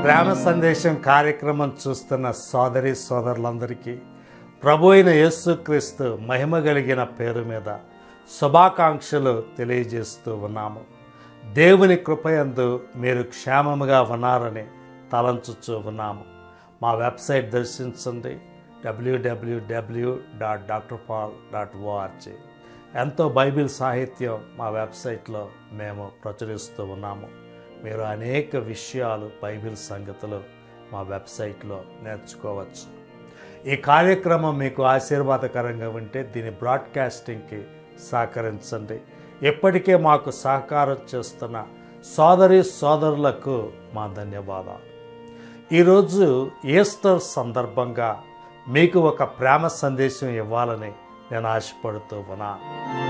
ప్రేమ సందేశం కార్యక్రమం చూస్తున్న సోదరి సోదరులందరికీ ప్రభు అయిన యేసుక్రీస్తు మహిమ కలిగిన పేరు మీద శుభాకాంక్షలు తెలియజేస్తూ ఉన్నాము దేవుని కృపయందు మీరు క్షేమముగా ఉన్నారని తలంచుచూ ఉన్నాము మా వెబ్సైట్ దర్శించండి WWW dot doctor Paul dot ORG ఎంతో బైబిల్ సాహిత్యం మా వెబ్సైట్లో మేము ప్రచురిస్తూ ఉన్నాము మీరు అనేక విషయాలు బైబిల్ సంగతులు మా వెబ్సైట్లో నేర్చుకోవచ్చు ఈ కార్యక్రమం మీకు ఆశీర్వాదకరంగా ఉంటే దీని బ్రాడ్కాస్టింగ్కి సహకరించండి ఇప్పటికే మాకు సహకారం చేస్తున్న సోదరి సోదరులకు మా ధన్యవాదాలు ఈరోజు ఈస్టర్ సందర్భంగా మీకు ఒక ప్రేమ సందేశం ఇవ్వాలని నేను ఆశపడుతూ ఉన్నాను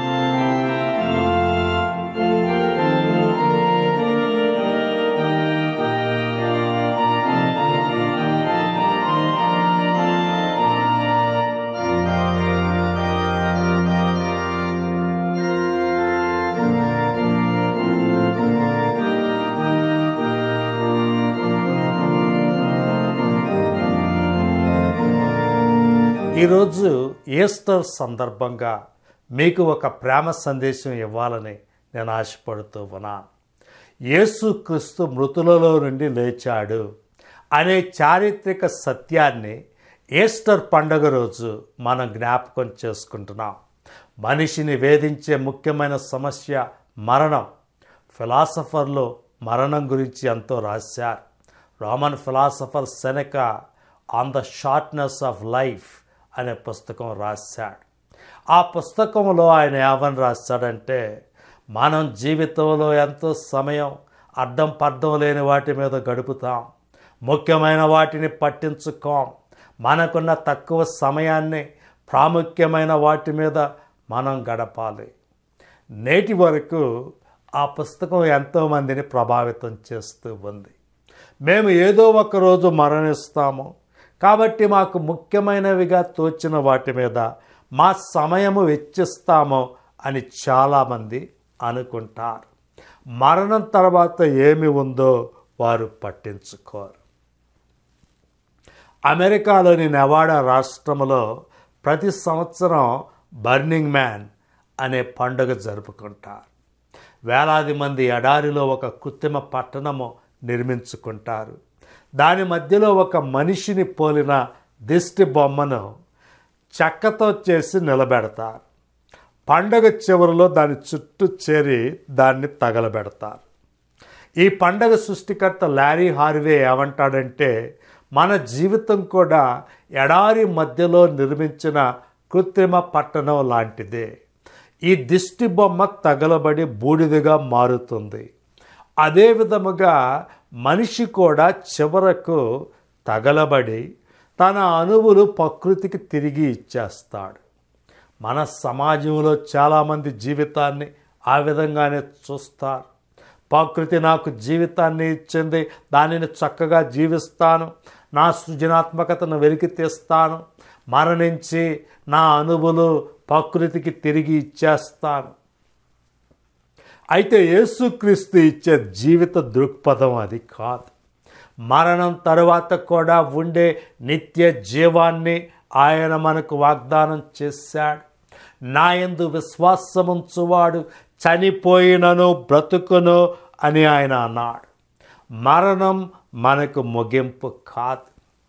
ఈరోజు ఈస్టర్ సందర్భంగా మీకు ఒక ప్రేమ సందేశం ఇవ్వాలని నేను ఆశపడుతూ ఉన్నాను యేసుక్రీస్తు మృతులలో నుండి లేచాడు అనే చారిత్రక సత్యాన్ని ఈస్టర్ పండగ రోజు మనం జ్ఞాపకం చేసుకుంటున్నాం మనిషిని వేధించే ముఖ్యమైన సమస్య మరణం ఫిలాసఫర్లు మరణం గురించి ఎంతో రాశారు Roman philosopher Seneca on the shortness of life అనే పుస్తకం రాశాడు ఆ పుస్తకంలో ఆయన ఏమని రాశాడంటే మనం జీవితంలో ఎంతో సమయం అడ్డం పడ్డం లేని వాటి మీద గడుపుతాం ముఖ్యమైన వాటిని పట్టించుకోం మనకున్న తక్కువ సమయాన్ని ప్రాముఖ్యమైన వాటి మీద మనం గడపాలి నేటి వరకు ఆ పుస్తకం ఎంతోమందిని ప్రభావితం చేస్తూ ఉంది మేము ఏదో ఒక రోజు మరణిస్తాము కాబట్టి మాకు ముఖ్యమైనవిగా తోచిన వాటి మీద మా సమయము వెచ్చిస్తాము అని చాలామంది అనుకుంటారు మరణం తర్వాత ఏమి ఉందో వారు పట్టించుకోరు అమెరికాలోని నెవాడా రాష్ట్రంలో ప్రతి సంవత్సరం బర్నింగ్ మ్యాన్ అనే పండుగ జరుపుకుంటారు వేలాది మంది ఎడారిలో ఒక కృత్రిమ పట్టణము నిర్మించుకుంటారు దాని మధ్యలో ఒక మనిషిని పోలిన దిష్టి బొమ్మను చెక్కతో చేసి నిలబెడతారు పండగ చివరిలో దాని చుట్టూ చేరి దాన్ని తగలబెడతారు ఈ పండగ సృష్టికర్త లారీ హార్వే ఏమంటాడంటే మన జీవితం కూడా ఎడారి మధ్యలో నిర్మించిన కృత్రిమ పట్టణం లాంటిదే ఈ దిష్టి బొమ్మ తగలబడి బూడిదగా మారుతుంది అదే విధముగా మనిషి కూడా చివరకు తగలబడి తన అణువులు ప్రకృతికి తిరిగి ఇచ్చేస్తాడు మన సమాజంలో చాలామంది జీవితాన్ని ఆ విధంగానే చూస్తారు ప్రకృతి నాకు జీవితాన్ని ఇచ్చింది దానిని చక్కగా జీవిస్తాను నా సృజనాత్మకతను వెలికి తీస్తాను మరణించి నా అనుభులు ప్రకృతికి తిరిగి ఇచ్చేస్తాను అయితే యేసుక్రీస్తు ఇచ్చే జీవిత దృక్పథం అది కాదు మరణం తరువాత కూడా ఉండే నిత్య జీవాన్ని ఆయన మనకు వాగ్దానం చేశాడు నా యందు విశ్వాసముంచువాడు చనిపోయినను బ్రతుకును అని ఆయన అన్నాడు మరణం మనకు ముగింపు కాదు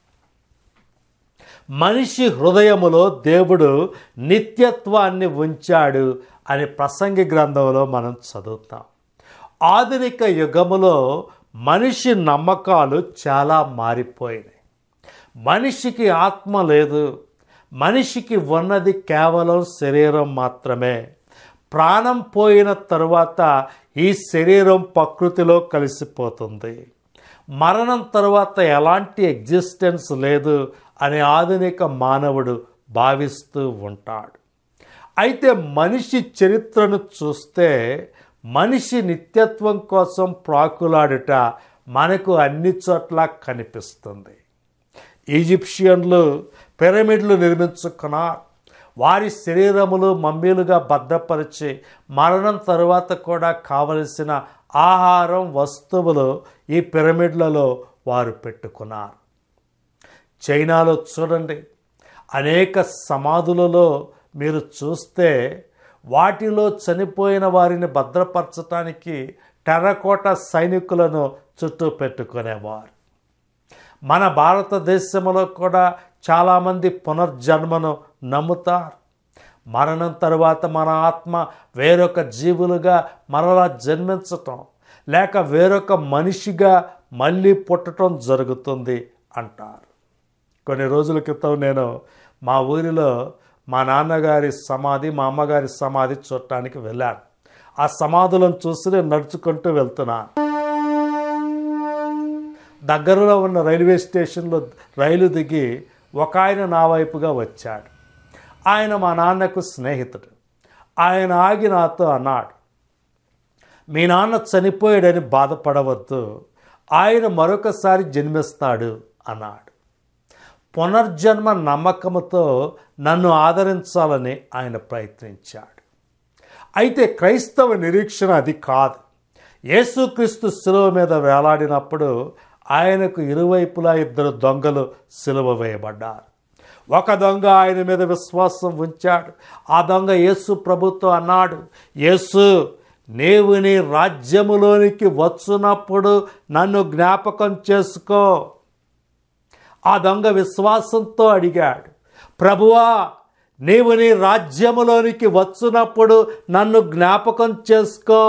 మనిషి హృదయములో దేవుడు నిత్యత్వాన్ని ఉంచాడు అని ప్రసంగి గ్రంథంలో మనం చదువుతాం ఆధునిక యుగములో మనిషి నమ్మకాలు చాలా మారిపోయినాయి మనిషికి ఆత్మ లేదు మనిషికి ఉన్నది కేవలం శరీరం మాత్రమే ప్రాణం పోయిన తరువాత ఈ శరీరం ప్రకృతిలో కలిసిపోతుంది మరణం తరువాత ఎలాంటి ఎగ్జిస్టెన్స్ లేదు అని ఆధునిక మానవుడు భావిస్తూ ఉంటాడు అయితే మనిషి చరిత్రను చూస్తే మనిషి నిత్యత్వం కోసం ప్రాకులాడుట మనకు అన్ని చోట్ల కనిపిస్తుంది ఈజిప్షియన్లు పిరమిడ్లు నిర్మించుకున్నారు వారి శరీరములు మమ్మీలుగా భద్రపరిచి మరణం తరువాత కూడా కావలసిన ఆహారం వస్తువులు ఈ పిరమిడ్లలో వారు పెట్టుకున్నారు చైనాలో చూడండి అనేక సమాధులలో మీరు చూస్తే వాటిలో చనిపోయిన వారిని భద్రపరచటానికి టెర్రకోట సైనికులను చుట్టూ పెట్టుకునేవారు మన భారతదేశంలో కూడా చాలామంది పునర్జన్మను నమ్ముతారు మరణం తరువాత మన ఆత్మ వేరొక జీవులుగా మరలా జన్మించటం లేక వేరొక మనిషిగా మళ్ళీ పుట్టడం జరుగుతుంది అంటారు కొన్ని రోజుల క్రితం నేను మా ఊరిలో మా నాన్నగారి సమాధి మా అమ్మగారి సమాధి చూడటానికి వెళ్ళాను ఆ సమాధులను చూసి నేను నడుచుకుంటూ వెళ్తున్నాను దగ్గరలో ఉన్న రైల్వే స్టేషన్లో రైలు దిగి ఒక ఆయన నా వైపుగా వచ్చాడు ఆయన మా నాన్నకు స్నేహితుడు ఆయన ఆగి నాతో అన్నాడు మీ నాన్న చనిపోయాడని బాధపడవద్దు ఆయన మరొకసారి జన్మిస్తాడు అన్నాడు పునర్జన్మ నమ్మకంతో నన్ను ఆదరించాలని ఆయన ప్రయత్నించాడు అయితే క్రైస్తవ నిరీక్షణ అది కాదు యేసుక్రీస్తు శిలువ మీద వేలాడినప్పుడు ఆయనకు ఇరువైపులా ఇద్దరు దొంగలు సిలువ వేయబడ్డారు ఒక దొంగ ఆయన మీద విశ్వాసం ఉంచాడు ఆ దొంగ యేసు ప్రభుతో అన్నాడు యేసు నీవు నీ రాజ్యములోనికి వచ్చునప్పుడు నన్ను జ్ఞాపకం చేసుకో ఆ దొంగ విశ్వాసంతో అడిగాడు ప్రభువా నీవు నీ రాజ్యములోనికి వచ్చునప్పుడు నన్ను జ్ఞాపకం చేసుకో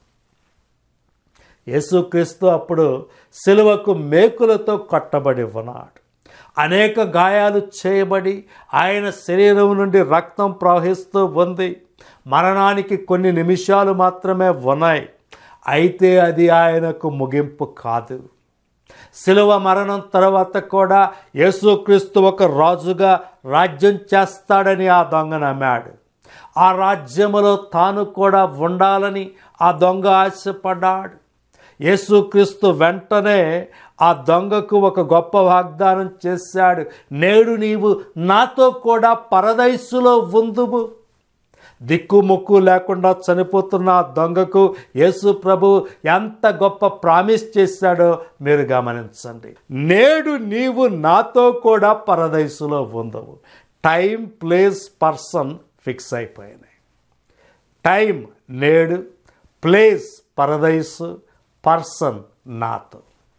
యేసుక్రీస్తు అప్పుడు సిలువకు మేకులతో కొట్టబడి ఉన్నాడు అనేక గాయాలు చేయబడి ఆయన శరీరం నుండి రక్తం ప్రవహిస్తూ ఉంది మరణానికి కొన్ని నిమిషాలు మాత్రమే ఉన్నాయి అయితే అది ఆయనకు ముగింపు కాదు శిలువ మరణం తర్వాత కూడా యేసుక్రీస్తు ఒక రాజుగా రాజ్యం చేస్తాడని ఆ దొంగ నమ్మాడు ఆ రాజ్యములో తాను కూడా ఉండాలని ఆ దొంగ ఆశపడ్డాడు యేసుక్రీస్తు వెంటనే ఆ దొంగకు ఒక గొప్ప వాగ్దానం చేశాడు నేడు నీవు నాతో కూడా పరదైసులో ఉందువు దిక్కుముక్కు లేకుండా చనిపోతున్న ఆ దొంగకు యేసు ప్రభు ఎంత గొప్ప ప్రామిస్ చేశాడో మీరు గమనించండి నేడు నీవు నాతో కూడా పరదైసులో ఉందవు టైం ప్లేస్ పర్సన్ ఫిక్స్ అయిపోయినాయి టైం నేడు ప్లేస్ పరదైసు పర్సన్ నాతో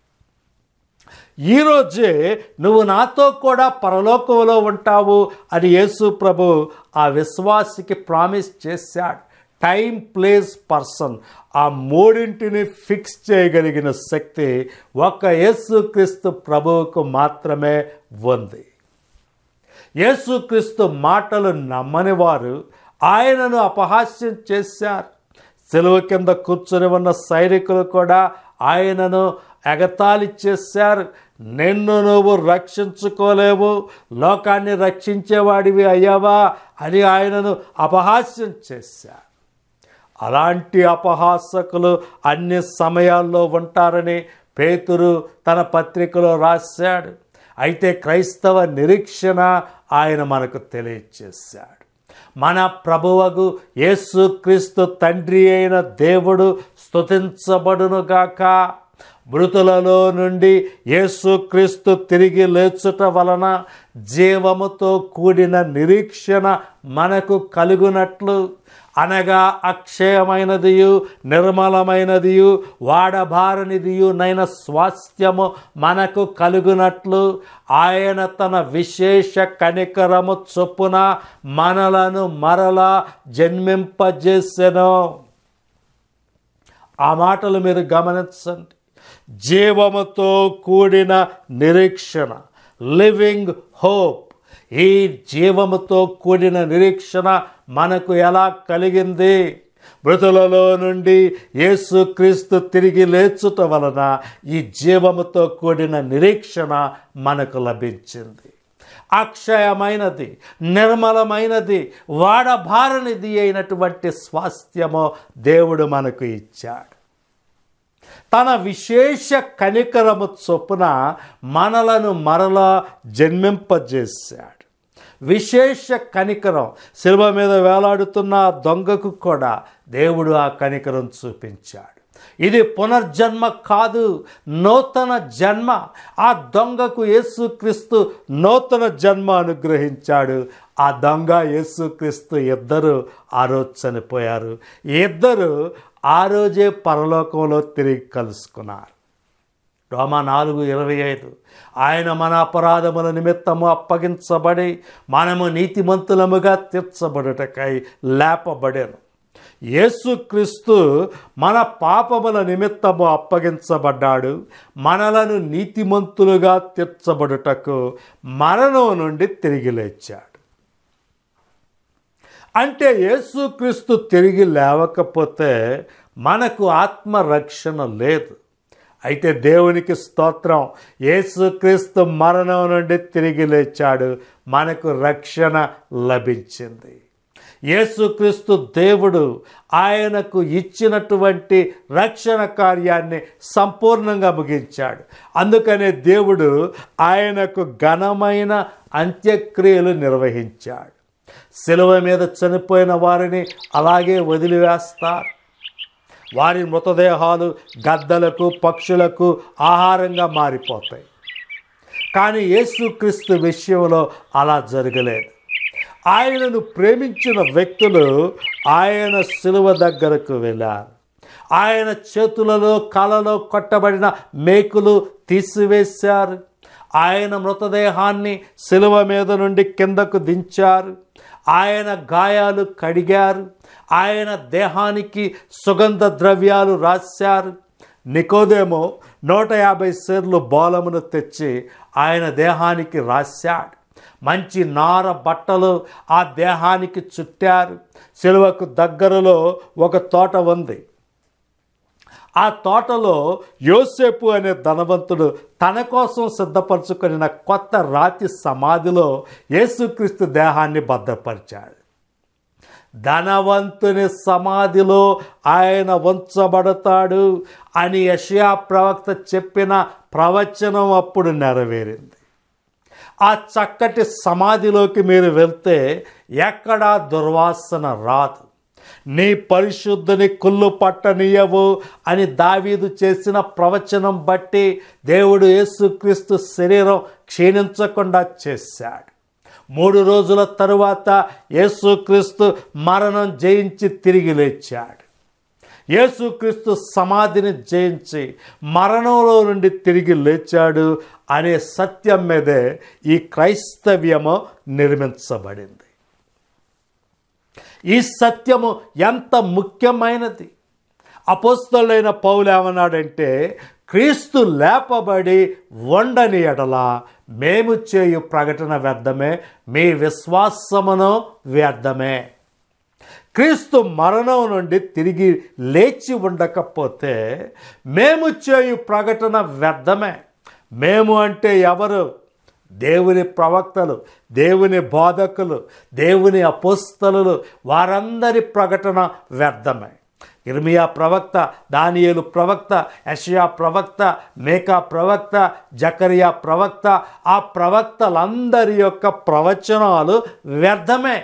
ఈరోజే నువ్వు నాతో కూడా పరలోకంలో ఉంటావు అని యేసు ప్రభు ఆ విశ్వాసికి ప్రామిస్ చేశాడు టైం ప్లేస్ పర్సన్ ఆ మూడింటిని ఫిక్స్ చేయగలిగిన శక్తి ఒక యేసుక్రీస్తు ప్రభువుకు మాత్రమే ఉంది యేసుక్రీస్తు మాటలు నమ్మని వారు ఆయనను అపహాస్యం చేశారు సెలవు కింద కూర్చొని ఉన్న సైనికులు కూడా ఆయనను ఎగతాళి చేశారు నిన్ను నువ్వు రక్షించుకోలేవు లోకాన్ని రక్షించేవాడివి అయ్యావా అని ఆయనను అపహాస్యం చేశారు అలాంటి అపహాసకులు అన్ని సమయాల్లో ఉంటారని పేతురు తన పత్రికలో రాశాడు అయితే క్రైస్తవ నిరీక్షణ ఆయన మనకు తెలియచేశాడు మన ప్రభువగు యేసుక్రీస్తు తండ్రి అయిన దేవుడు స్తుతించబడునుగాక మృతులలో నుండి యేసుక్రీస్తు తిరిగి లేచుట వలన జీవముతో కూడిన నిరీక్షణ మనకు కలుగునట్లు అనగా అక్షయమైనదియు నిర్మలమైనదియు వాడబారనిదియు నైన స్వాస్థ్యము మనకు కలుగునట్లు ఆయన తన విశేష కనికరము చొప్పున మనలను మరలా జన్మింపజేసెను ఆ మాటలు మీరు గమనించండి జీవముతో కూడిన నిరీక్షణ లివింగ్ హోప్ ఈ జీవముతో కూడిన నిరీక్షణ మనకు ఎలా కలిగింది మృతులలో నుండి యేసుక్రీస్తు తిరిగి లేచుట వలన ఈ జీవముతో కూడిన నిరీక్షణ మనకు లభించింది అక్షయమైనది నిర్మలమైనది వాడబారనిది అయినటువంటి స్వాస్థ్యము దేవుడు మనకు ఇచ్చాడు తన విశేష కనికరము చొప్పున మనలను మరలా జన్మింపజేశాడు విశేష కనికరం శిల్వ మీద వేలాడుతున్న ఆ దొంగకు కూడా దేవుడు ఆ కనికరం చూపించాడు ఇది పునర్జన్మ కాదు నూతన జన్మ ఆ దొంగకు యేసుక్రీస్తు నూతన జన్మ అనుగ్రహించాడు ఆ దొంగ యేసుక్రీస్తు ఇద్దరు ఆ రోజు చనిపోయారు ఇద్దరు ఆ రోజే పరలోకంలో తిరిగి కలుసుకున్నారు రోమా నాలుగు ఇరవై ఐదు ఆయన మన అపరాధముల నిమిత్తము అప్పగించబడి మనము నీతిమంతులముగా తీర్చబడుటకై లేపబడాను యేసుక్రీస్తు మన పాపముల నిమిత్తము అప్పగించబడ్డాడు మనలను నీతిమంతులుగా తీర్చబడుటకు మరణం నుండి తిరిగి లేచాడు అంటే యేసుక్రీస్తు తిరిగి లేవకపోతే మనకు ఆత్మరక్షణ లేదు అయితే దేవునికి స్తోత్రం యేసుక్రీస్తు మరణం నుండి తిరిగి లేచాడు మనకు రక్షణ లభించింది యేసుక్రీస్తు దేవుడు ఆయనకు ఇచ్చినటువంటి రక్షణ కార్యాన్ని సంపూర్ణంగా ముగించాడు అందుకనే దేవుడు ఆయనకు ఘనమైన అంత్యక్రియలు నిర్వహించాడు శిలువ మీద చనిపోయిన వారిని అలాగే వదిలివేస్తారు వారి మృతదేహాలు గద్దలకు పక్షులకు ఆహారంగా మారిపోతాయి కానీ యేసుక్రీస్తు విషయంలో అలా జరగలేదు ఆయనను ప్రేమించిన వ్యక్తులు ఆయన శిలువ దగ్గరకు వెళ్ళారు ఆయన చేతులలో కలలో కొట్టబడిన మేకులు తీసివేశారు ఆయన మృతదేహాన్ని శిలువ మీద నుండి కిందకు దించారు ఆయన గాయాలు కడిగారు ఆయన దేహానికి సుగంధ ద్రవ్యాలు రాశారు నికోదేమో నూట యాభై సేర్లు బోలమును తెచ్చి ఆయన దేహానికి రాశాడు మంచి నార బట్టలు ఆ దేహానికి చుట్టారు సిలువకు దగ్గరలో ఒక తోట ఉంది ఆ తోటలో యోసేపు అనే ధనవంతుడు తన కోసం సిద్ధపరచుకున్న కొత్త రాతి సమాధిలో యేసుక్రీస్తు దేహాన్ని భద్రపరిచాడు ధనవంతుని సమాధిలో ఆయన ఉంచబడతాడు అని యషయా ప్రవక్త చెప్పిన ప్రవచనం అప్పుడు నెరవేరింది ఆ చక్కటి సమాధిలోకి మీరు వెళ్తే ఎక్కడా దుర్వాసన రాదు నీ పరిశుద్ధుని కుళ్ళు పట్టనీయవు అని దావీదు చేసిన ప్రవచనం బట్టి దేవుడు యేసుక్రీస్తు శరీరం క్షీణించకుండా చేశాడు మూడు రోజుల తరువాత యేసుక్రీస్తు మరణం జయించి తిరిగి లేచాడు యేసుక్రీస్తు సమాధిని జయించి మరణంలో నుండి తిరిగి లేచాడు అనే సత్యం మీదే ఈ క్రైస్తవ్యము నిర్మించబడింది ఈ సత్యము ఎంత ముఖ్యమైనది అపోస్తలైన పౌలు ఏమన్నాడంటే క్రీస్తు లేపబడి వండని ఎడల మేము చేయు ప్రకటన వ్యర్థమే మీ విశ్వాసమును వ్యర్థమే క్రీస్తు మరణం నుండి తిరిగి లేచి ఉండకపోతే మేము చేయు ప్రకటన వ్యర్థమే మేము అంటే ఎవరు దేవుని ప్రవక్తలు దేవుని బోధకులు దేవుని అపోస్తలు వారందరి ప్రకటన వ్యర్థమే ఇర్మియా ప్రవక్త దానియేలు ప్రవక్త యషయా ప్రవక్త మేకా ప్రవక్త జకరియా ప్రవక్త ఆ ప్రవక్తలందరి యొక్క ప్రవచనాలు వ్యర్థమే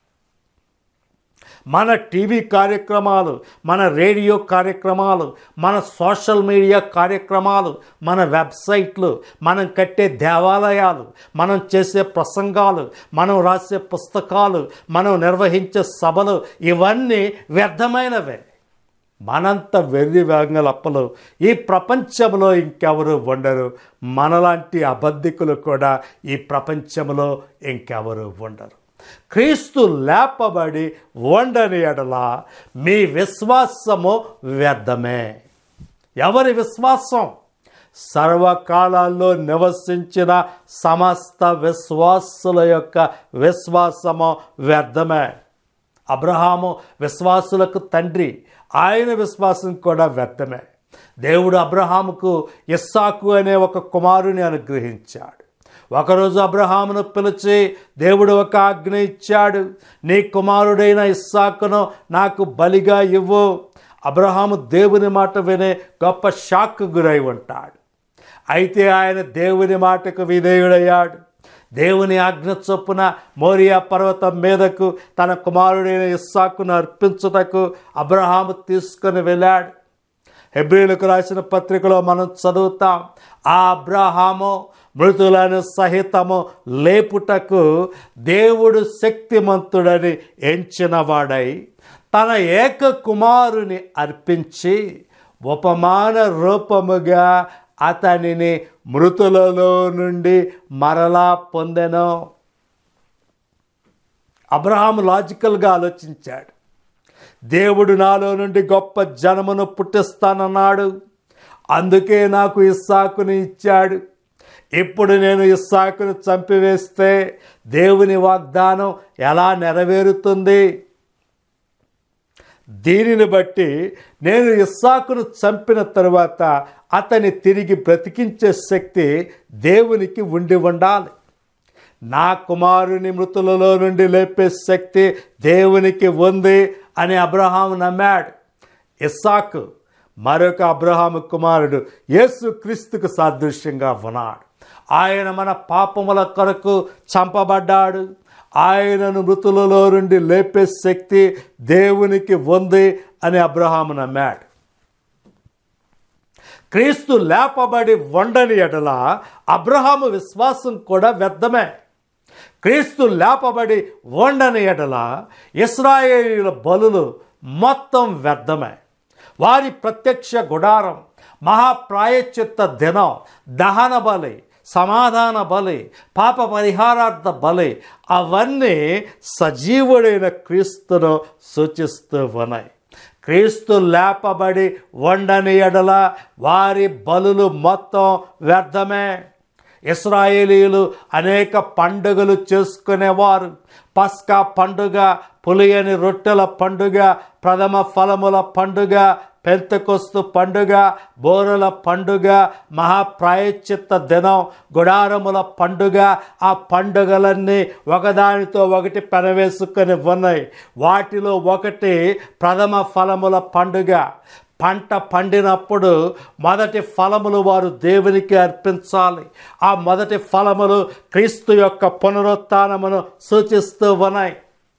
మన టీవీ కార్యక్రమాలు మన రేడియో కార్యక్రమాలు మన సోషల్ మీడియా కార్యక్రమాలు మన వెబ్సైట్లు మనం కట్టే దేవాలయాలు మనం చేసే ప్రసంగాలు మనం రాసే పుస్తకాలు మనం నిర్వహించే సభలు ఇవన్నీ వ్యర్థమైనవే మనంత వెర్రి వేంగలప్పలు ఈ ప్రపంచంలో ఇంకెవరు ఉండరు మనలాంటి అబద్ధికులు కూడా ఈ ప్రపంచంలో ఇంకెవరు ఉండరు క్రీస్తు లేపబడి వండని ఎడల మీ విశ్వాసము వ్యర్థమే ఎవరి విశ్వాసం సర్వకాలాల్లో నివసించిన సమస్త విశ్వాసుల యొక్క విశ్వాసము వ్యర్థమే అబ్రహాము విశ్వాసులకు తండ్రి ఆయన విశ్వాసం కూడా వ్యర్థమే దేవుడు అబ్రహాముకు ఇస్సాకు అనే ఒక కుమారుని అనుగ్రహించాడు ఒకరోజు అబ్రహామును పిలిచి దేవుడు ఒక ఆజ్ఞ ఇచ్చాడు నీ కుమారుడైన ఇస్సాకును నాకు బలిగా ఇవ్వు అబ్రహాము దేవుని మాట వినే గొప్ప షాక్ గురై ఉంటాడు అయితే ఆయన దేవుని మాటకు విధేయుడయ్యాడు దేవుని ఆజ్ఞ చొప్పున మోరియా పర్వతం మీదకు తన కుమారుడైన ఇస్సాకును అర్పించుటకు అబ్రహాము తీసుకొని వెళ్ళాడు హెబ్రిలకు రాసిన పత్రికలో మనం చదువుతాం ఆ అబ్రహాము మృతులను సహితము లేపుటకు దేవుడు శక్తిమంతుడని ఎంచినవాడై తన ఏక కుమారుని అర్పించి ఉపమాన రూపముగా అతనిని మృతులలో నుండి మరలా పొందెను అబ్రహాం లాజికల్గా ఆలోచించాడు దేవుడు నాలో నుండి గొప్ప జనమును పుట్టిస్తానన్నాడు అందుకే నాకు ఇస్సాకుని ఇచ్చాడు ఇప్పుడు నేను ఇస్సాకును చంపివేస్తే దేవుని వాగ్దానం ఎలా నెరవేరుతుంది దీనిని బట్టి నేను ఇస్సాకును చంపిన తరువాత అతని తిరిగి బ్రతికించే శక్తి దేవునికి ఉండి ఉండాలి నా కుమారుని మృతులలో నుండి లేపే శక్తి దేవునికి ఉంది అని అబ్రహాం నమ్మాడు ఇస్సాకు మరొక అబ్రహాము కుమారుడు యేసు క్రీస్తుకు సాదృశ్యంగా ఉన్నాడు ఆయన మన పాపముల కొరకు చంపబడ్డాడు ఆయనను మృతులలో నుండి లేపే శక్తి దేవునికి ఉంది అని అబ్రహాము నమ్మాడు క్రీస్తు లేపబడి వండని ఎడల అబ్రహాము విశ్వాసం కూడా వ్యర్థమే క్రీస్తు లేపబడి వండని ఎడల ఇస్రాయేలీల బలులు మొత్తం వ్యర్థమే వారి ప్రత్యక్ష గుడారం మహాప్రాయచిత్త దినం దహన బలి సమాధాన బలి పాప పరిహారార్థ బలి అవన్నీ సజీవుడైన క్రీస్తును సూచిస్తూ ఉన్నాయి క్రీస్తు లేపబడి వండని ఎడల వారి బలులు మొత్తం వ్యర్థమే ఇస్రాయేలీలు అనేక పండుగలు చేసుకునేవారు పస్కా పండుగ పులియని రొట్టెల పండుగ ప్రథమ ఫలముల పండుగ పెంతకొస్తు పండుగ బోరల పండుగ మహాప్రాయచిత్త దినం గుడారముల పండుగ ఆ పండుగలన్నీ ఒకదానితో ఒకటి పెనవేసుకొని ఉన్నాయి వాటిలో ఒకటి ప్రథమ ఫలముల పండుగ పంట పండినప్పుడు మొదటి ఫలములు వారు దేవునికి అర్పించాలి ఆ మొదటి ఫలములు క్రీస్తు యొక్క పునరుత్నమును సూచిస్తూ ఉన్నాయి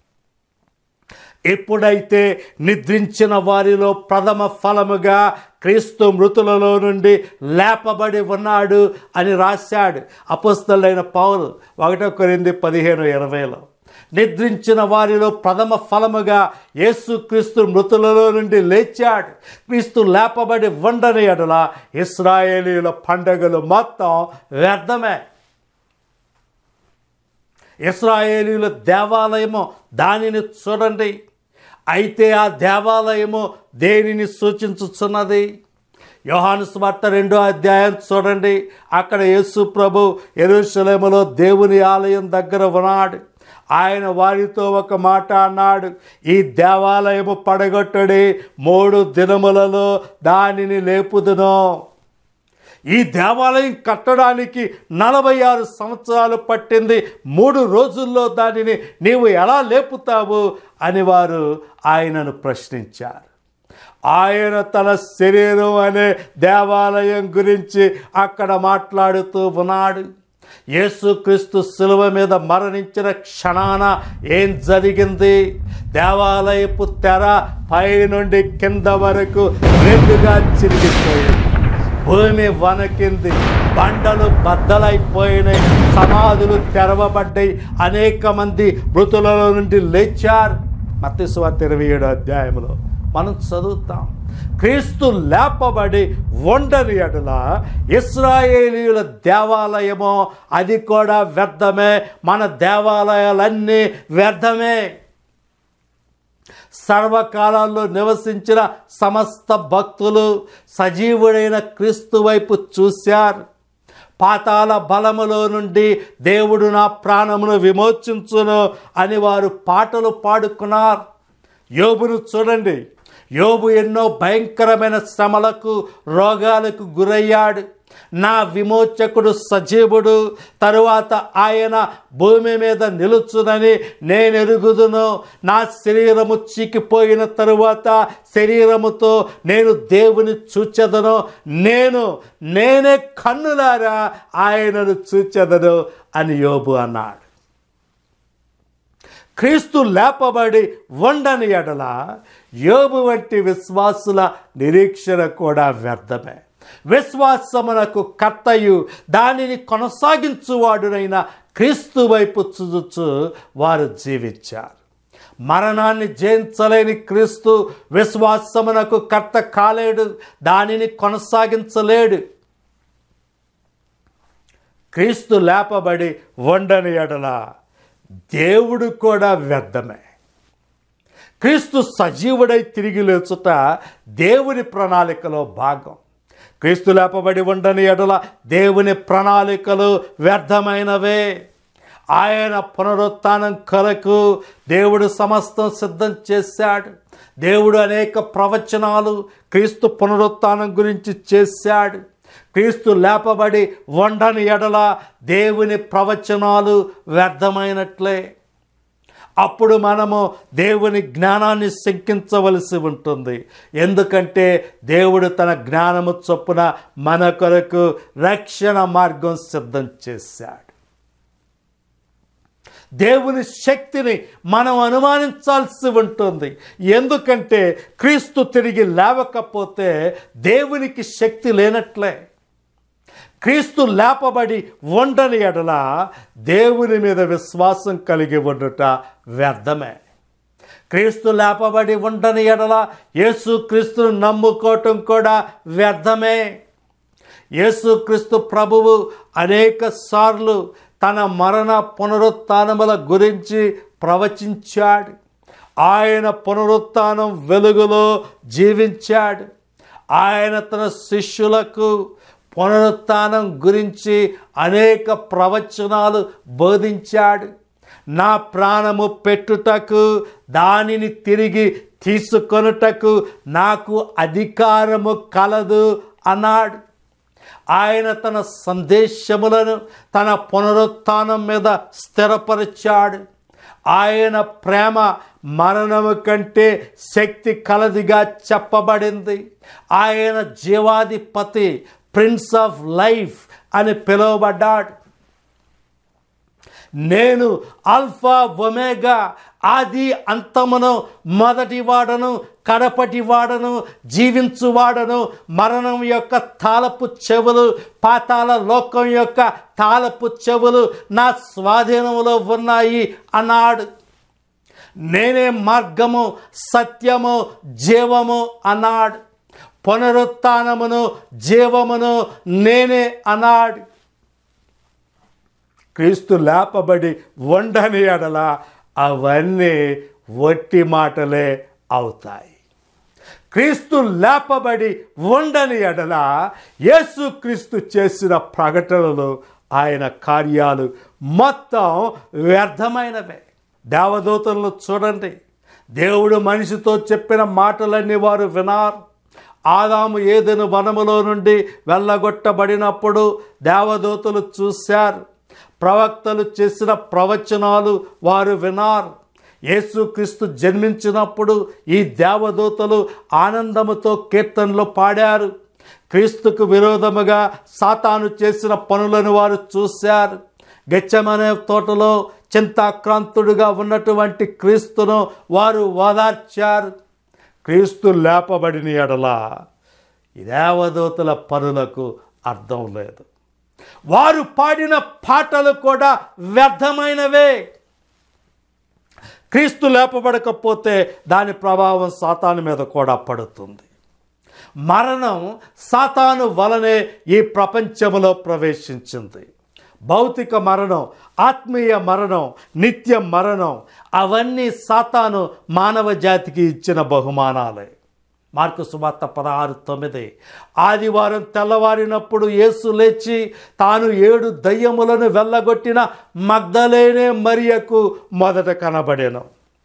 ఎప్పుడైతే నిద్రించిన వారిలో ప్రథమ ఫలముగా క్రీస్తు మృతులలో నుండి లేపబడి ఉన్నాడు అని రాశాడు అపుస్తలైన పౌలు ఒకటో కొరింది పదిహేను ఇరవైలో నిద్రించిన వారిలో ప్రథమ ఫలముగా యేసుక్రీస్తు మృతులలో నుండి లేచాడు క్రీస్తు లేపబడి వండని ఎడల ఇస్రాయేలీల పండుగలు మొత్తం వ్యర్థమే ఇస్రాయేలీల దేవాలయము దానిని చూడండి అయితే ఆ దేవాలయము దేనిని సూచించుచున్నది యోహాను స్వార్త రెండో అధ్యాయం చూడండి అక్కడ యేసు ప్రభు ఎరుషలేములో దేవుని ఆలయం దగ్గర ఉన్నాడు ఆయన వారితో ఒక మాట అన్నాడు ఈ దేవాలయము పడగొట్టడి మూడు దినములలో దానిని లేపుదును ఈ దేవాలయం కట్టడానికి నలభై ఆరు సంవత్సరాలు పట్టింది మూడు రోజుల్లో దానిని నీవు ఎలా లేపుతావు అని వారు ఆయనను ప్రశ్నించారు ఆయన తన శరీరం అనే దేవాలయం గురించి అక్కడ మాట్లాడుతూ ఉన్నాడు యేసుక్రీస్తు శిలువ మీద మరణించిన క్షణాన ఏం జరిగింది దేవాలయపు తెర పై నుండి కింద వరకు రెండుగా చిరిగిపోయింది భూమి వనకింది బండలు బద్దలైపోయినాయి సమాధులు తెరవబడ్డాయి అనేక మంది మృతులలో నుండి లేచారు మత్స్వార్త ఇరవై ఏడు అధ్యాయంలో మనం చదువుతాం క్రీస్తు లేపబడి వండని ఎడల ఇస్రాయేలీల దేవాలయమో అది కూడా వ్యర్థమే మన దేవాలయాలన్నీ వ్యర్థమే సర్వకాలాల్లో నివసించిన సమస్త భక్తులు సజీవుడైన క్రీస్తు వైపు చూశారు పాతాల బలములో నుండి దేవుడు నా ప్రాణమును విమోచించును అని వారు పాటలు పాడుకున్నారు యోబును చూడండి యోబు ఎన్నో భయంకరమైన శ్రమలకు రోగాలకు గురయ్యాడు నా విమోచకుడు సజీవుడు తరువాత ఆయన భూమి మీద నిలుచునని నేను ఎరుగుదును నా శరీరము చీకిపోయిన తరువాత శరీరముతో నేను దేవుని చూచెదను నేను నేనే కన్నులారా ఆయనను చూచెదను అని యోబు అన్నాడు క్రీస్తు లేపబడి ఉండని ఎడల యోబు వంటి విశ్వాసుల నిరీక్షణ కూడా వ్యర్థమే విశ్వాసమునకు కర్తయు దానిని కొనసాగించువాడునైన క్రీస్తు వైపు చూచుచు వారు జీవించారు మరణాన్ని జయించలేని క్రీస్తు విశ్వాసమునకు కర్త కాలేడు దానిని కొనసాగించలేడు క్రీస్తు లేపబడి వండని ఎడల దేవుడు కూడా వ్యర్థమే క్రీస్తు సజీవుడై తిరిగి లేచుట దేవుని ప్రణాళికలో భాగం క్రీస్తు లేపబడి ఉండని ఎడల దేవుని ప్రణాళికలు వ్యర్థమైనవే ఆయన పునరుత్థానం కొరకు దేవుడు సమస్తం సిద్ధం చేశాడు దేవుడు అనేక ప్రవచనాలు క్రీస్తు పునరుత్థానం గురించి చేశాడు క్రీస్తు లేపబడి వండని ఎడల దేవుని ప్రవచనాలు వ్యర్థమైనట్లే అప్పుడు మనము దేవుని జ్ఞానాన్ని శంకించవలసి ఉంటుంది ఎందుకంటే దేవుడు తన జ్ఞానము చొప్పున మన కొరకు రక్షణ మార్గం సిద్ధం చేశాడు దేవుని శక్తిని మనం అనుమానించాల్సి ఉంటుంది ఎందుకంటే క్రీస్తు తిరిగి లేవకపోతే దేవునికి శక్తి లేనట్లే క్రీస్తు లేపబడి ఉండని ఎడల దేవుని మీద విశ్వాసం కలిగి ఉండుట వ్యర్థమే క్రీస్తు లేపబడి ఉండని ఎడల యేసు క్రీస్తును నమ్ముకోవటం కూడా వ్యర్థమే యేసుక్రీస్తు ప్రభువు అనేక సార్లు తన మరణ పునరుత్నముల గురించి ప్రవచించాడు ఆయన పునరుత్నం వెలుగులో జీవించాడు ఆయన తన శిష్యులకు పునరుత్నం గురించి అనేక ప్రవచనాలు బోధించాడు నా ప్రాణము పెట్టుటకు దానిని తిరిగి తీసుకొనుటకు నాకు అధికారము కలదు అన్నాడు ఆయన తన సందేశములను తన పునరుత్థానం మీద స్థిరపరిచాడు ఆయన ప్రేమ మరణము కంటే శక్తి కలదిగా చెప్పబడింది ఆయన జీవాధిపతి ప్రిన్స్ ఆఫ్ లైఫ్ అని పిలువబడ్డాడు నేను ఆల్ఫా ఒమేగా ఆది అంతమును మొదటి వాడను కడపటి వాడను జీవించువాడను మరణం యొక్క తాళపు చెవులు పాతాల లోకం యొక్క తాళపు చెవులు నా స్వాధీనంలో ఉన్నాయి అన్నాడు నేనే మార్గము సత్యము జీవము అన్నాడు పునరుత్నమును జీవమును నేనే అన్నాడు క్రీస్తు లేపబడి వండని ఎడల అవన్నీ వట్టి మాటలే అవుతాయి క్రీస్తు లేపబడి ఉండని ఎడల యేసుక్రీస్తు చేసిన ప్రకటనలు ఆయన కార్యాలు మొత్తం వ్యర్థమైనవే దేవదూతలను చూడండి దేవుడు మనిషితో చెప్పిన మాటలన్నీ వారు వినారు ఆదాము ఏదైనా వనములో నుండి వెళ్ళగొట్టబడినప్పుడు దేవదూతలు చూశారు ప్రవక్తలు చేసిన ప్రవచనాలు వారు వినారు యేసుక్రీస్తు జన్మించినప్పుడు ఈ దేవదూతలు ఆనందముతో కీర్తనలు పాడారు క్రీస్తుకు విరోధముగా సాతాను చేసిన పనులను వారు చూశారు గెచ్చమనే తోటలో చింతాక్రాంతుడుగా ఉన్నటువంటి క్రీస్తును వారు ఓదార్చారు క్రీస్తు లేపబడిన ఎడల ఈ దేవదూతల పనులకు అర్థం లేదు వారు పాడిన పాటలు కూడా వ్యర్థమైనవే క్రీస్తు లేపబడకపోతే దాని ప్రభావం సాతాను మీద కూడా పడుతుంది మరణం సాతాను వలనే ఈ ప్రపంచంలో ప్రవేశించింది భౌతిక మరణం ఆత్మీయ మరణం నిత్య మరణం అవన్నీ సాతాను మానవ జాతికి ఇచ్చిన బహుమానాలే మార్కు సువార్త పదహారు తొమ్మిది ఆదివారం తెల్లవారినప్పుడు యేసు లేచి తాను ఏడు దయ్యములను వెళ్ళగొట్టిన మగ్ధలేనే మరియకు మొదట కనబడెను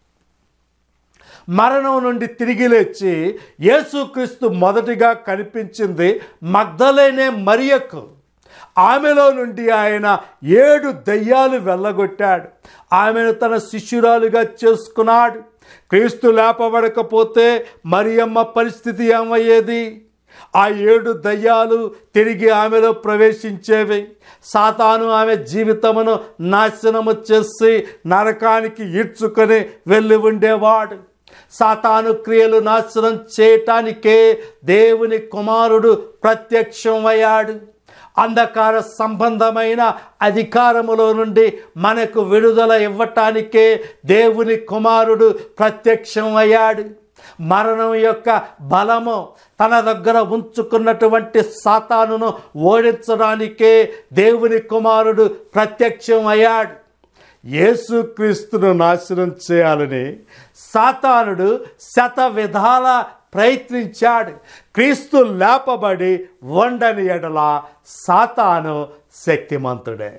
మరణం నుండి తిరిగి లేచి యేసుక్రీస్తు మొదటిగా కనిపించింది మగ్ధలేనే మరియకు ఆమెలో నుండి ఆయన ఏడు దయ్యాలు వెళ్ళగొట్టాడు ఆమెను తన శిష్యురాలుగా చేసుకున్నాడు క్రీస్తు లేపబడకపోతే మరియమ్మ పరిస్థితి ఏమయ్యేది ఆ ఏడు దయ్యాలు తిరిగి ఆమెలో ప్రవేశించేవి సాతాను ఆమె జీవితమును నాశనము చేసి నరకానికి ఈడ్చుకొని వెళ్ళి ఉండేవాడు సాతాను క్రియలు నాశనం చేయటానికే దేవుని కుమారుడు ప్రత్యక్షమయ్యాడు అంధకార సంబంధమైన అధికారములో నుండి మనకు విడుదల ఇవ్వటానికే దేవుని కుమారుడు ప్రత్యక్షం అయ్యాడు మరణం యొక్క బలము తన దగ్గర ఉంచుకున్నటువంటి సాతానును ఓడించడానికే దేవుని కుమారుడు ప్రత్యక్షం అయ్యాడు యేసుక్రీస్తును నాశనం చేయాలని సాతానుడు శత విధాల ప్రయత్నించాడు క్రీస్తు లేపబడి వండని ఎడల సాతాను శక్తిమంతుడే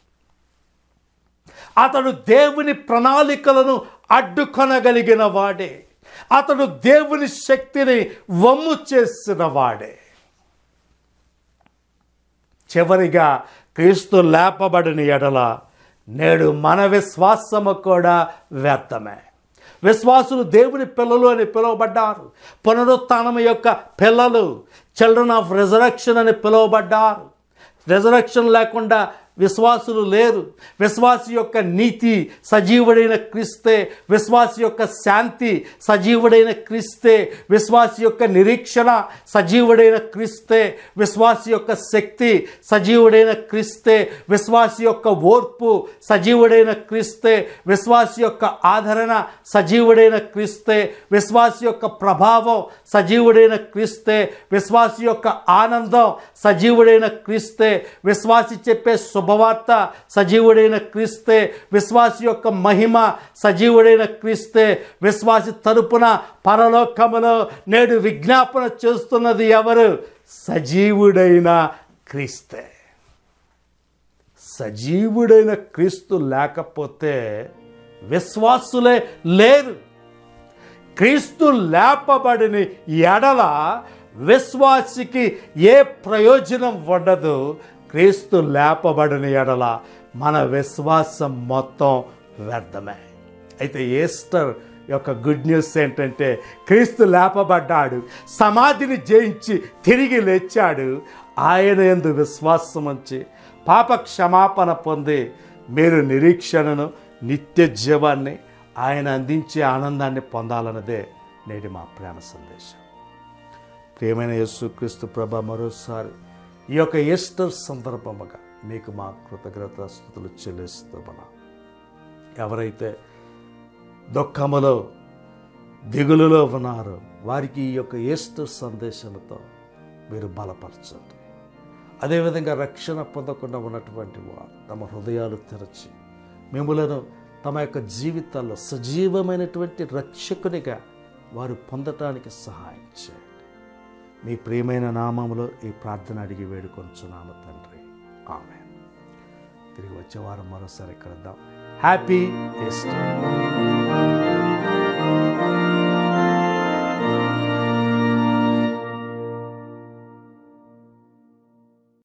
అతడు దేవుని ప్రణాళికలను అడ్డుకొనగలిగిన వాడే అతడు దేవుని శక్తిని వమ్ము చేసిన వాడే చివరిగా క్రీస్తు లేపబడిన ఎడల నేడు మన విశ్వాసము కూడా వ్యర్థమే విశ్వాసులు దేవుని పిల్లలు అని పిలువబడ్డారు పునరుత్థానం యొక్క పిల్లలు చిల్డ్రన్ ఆఫ్ రిజరక్షన్ అని పిలువబడ్డారు రిజరక్షన్ లేకుండా విశ్వాసులు లేరు విశ్వాసి యొక్క నీతి సజీవుడైన క్రీస్తే విశ్వాసి యొక్క శాంతి సజీవుడైన క్రీస్తే విశ్వాసి యొక్క నిరీక్షణ సజీవుడైన క్రీస్తే విశ్వాసి యొక్క శక్తి సజీవుడైన క్రీస్తే విశ్వాసి యొక్క ఓర్పు సజీవుడైన క్రీస్తే విశ్వాసి యొక్క ఆదరణ సజీవుడైన క్రీస్తే విశ్వాసి యొక్క ప్రభావం సజీవుడైన క్రీస్తే విశ్వాసి యొక్క ఆనందం సజీవుడైన క్రీస్తే విశ్వాసి చెప్పే శుభవార్త సజీవుడైన క్రీస్తే విశ్వాసి యొక్క మహిమ సజీవుడైన క్రీస్తే విశ్వాసి తరపున పరలోకములో నేడు విజ్ఞాపన చేస్తున్నది ఎవరు సజీవుడైన క్రీస్తే సజీవుడైన క్రీస్తు లేకపోతే విశ్వాసులే లేరు క్రీస్తు లేపబడిన ఎడల విశ్వాసికి ఏ ప్రయోజనం ఉండదు క్రీస్తు లేపబడిన ఎడల మన విశ్వాసం మొత్తం వ్యర్థమే అయితే ఈస్టర్ యొక్క గుడ్ న్యూస్ ఏంటంటే క్రీస్తు లేపబడ్డాడు సమాధిని జయించి తిరిగి లేచాడు ఆయన ఎందు విశ్వాసం ఉంచి పాప క్షమాపణ పొంది మీరు నిరీక్షణను నిత్య జీవాన్ని ఆయన అందించే ఆనందాన్ని పొందాలన్నదే నేటి మా ప్రేమ సందేశం ప్రియమైన యేసుక్రీస్తు ప్రభ మరోసారి ఈ యొక్క ఈస్టర్ సందర్భముగా మీకు మా కృతజ్ఞత స్థుతులు చెల్లిస్తామన్నా ఎవరైతే దుఃఖములో దిగులులో ఉన్నారో వారికి ఈ యొక్క ఈస్టర్ సందేశంతో మీరు బలపరచండి అదేవిధంగా రక్షణ పొందకుండా ఉన్నటువంటి వారు తమ హృదయాలు తెరచి మిమ్మలను తమ యొక్క జీవితాల్లో సజీవమైనటువంటి రక్షకునిగా వారు పొందటానికి సహాయం చేయండి మీ ప్రియమైన నామములో ఈ ప్రార్థన అడిగి వేడుకొంచున్నాము తండ్రి ఆమె తిరిగి వచ్చే వారం మరోసారి కలుద్దాం హ్యాపీ ఈస్టర్